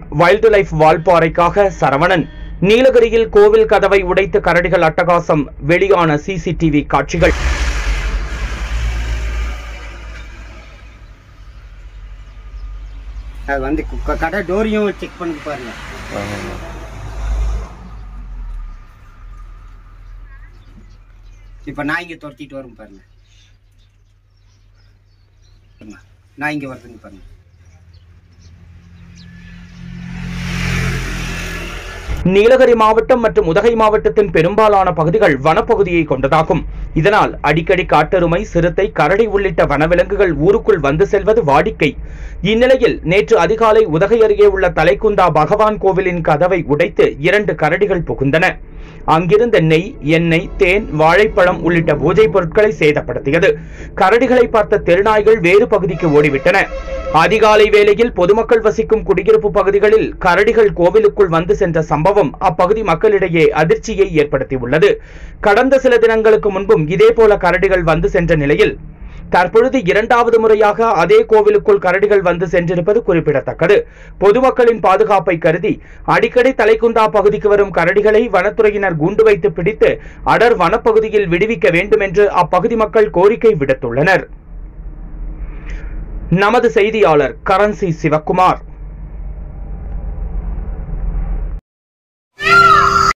Wild life வால்பாறைக்காக Saravanan நீலகிரியில் கோவில் கதவை உடைத்து கரடிகள் அட்டகாசம் வெளியான சிசிடிவி காட்சிகள் அது வந்து கு- க- கடை டோரையும் செக் பண்ணி பாருங்க இப்போ நான் இங்கே துரத்திட்டு வரும் பாருங்க பாருங்க. நான் இங்கே வருதுங்க பாருங்க நீலகிரி மாவட்டம் மற்றும் உதகை மாவட்டத்தின் பெரும்பாலான பகுதிகள் வனப்பகுதியை கொண்டதாகும் இதனால் அடிக்கடி காட்டெருமை சிறுத்தை கரடி உள்ளிட்ட வனவிலங்குகள் ஊருக்குள் வந்து செல்வது வாடிக்கை இந்நிலையில் நேற்று அதிகாலை உதகை அருகே உள்ள தலைக்குந்தா பகவான் கோவிலின் கதவை உடைத்து இரண்டு கரடிகள் புகுந்தன அங்கிருந்த நெய் எண்ணெய் தேன் வாழைப்பழம் உள்ளிட்ட பூஜை பொருட்களை சேதப்படுத்தியது கரடிகளை பார்த்த தெருநாய்கள் வேறு பகுதிக்கு ஓடிவிட்டன அதிகாலை வேளையில் பொதுமக்கள் வசிக்கும் குடியிருப்பு பகுதிகளில் கரடிகள் கோவிலுக்குள் வந்து சென்ற சம்பவம் அப்பகுதி மக்களிடையே அதிர்ச்சியை ஏற்படுத்தியுள்ளது கடந்த சில தினங்களுக்கு முன்பும் இதேபோல கரடிகள் வந்து சென்ற நிலையில் தற்பொழுது இரண்டாவது முறையாக அதே கோவிலுக்குள் கரடிகள் வந்து சென்றிருப்பது குறிப்பிடத்தக்கது பொதுமக்களின் பாதுகாப்பை கருதி அடிக்கடி தலைக்குந்தா பகுதிக்கு வரும் கரடிகளை வனத்துறையினர் குண்டு வைத்து பிடித்து அடர் வனப்பகுதியில் விடுவிக்க வேண்டும் என்று அப்பகுதி மக்கள் கோரிக்கை விடுத்துள்ளனர் நமது செய்தியாளர் கரன்சி சிவக்குமார்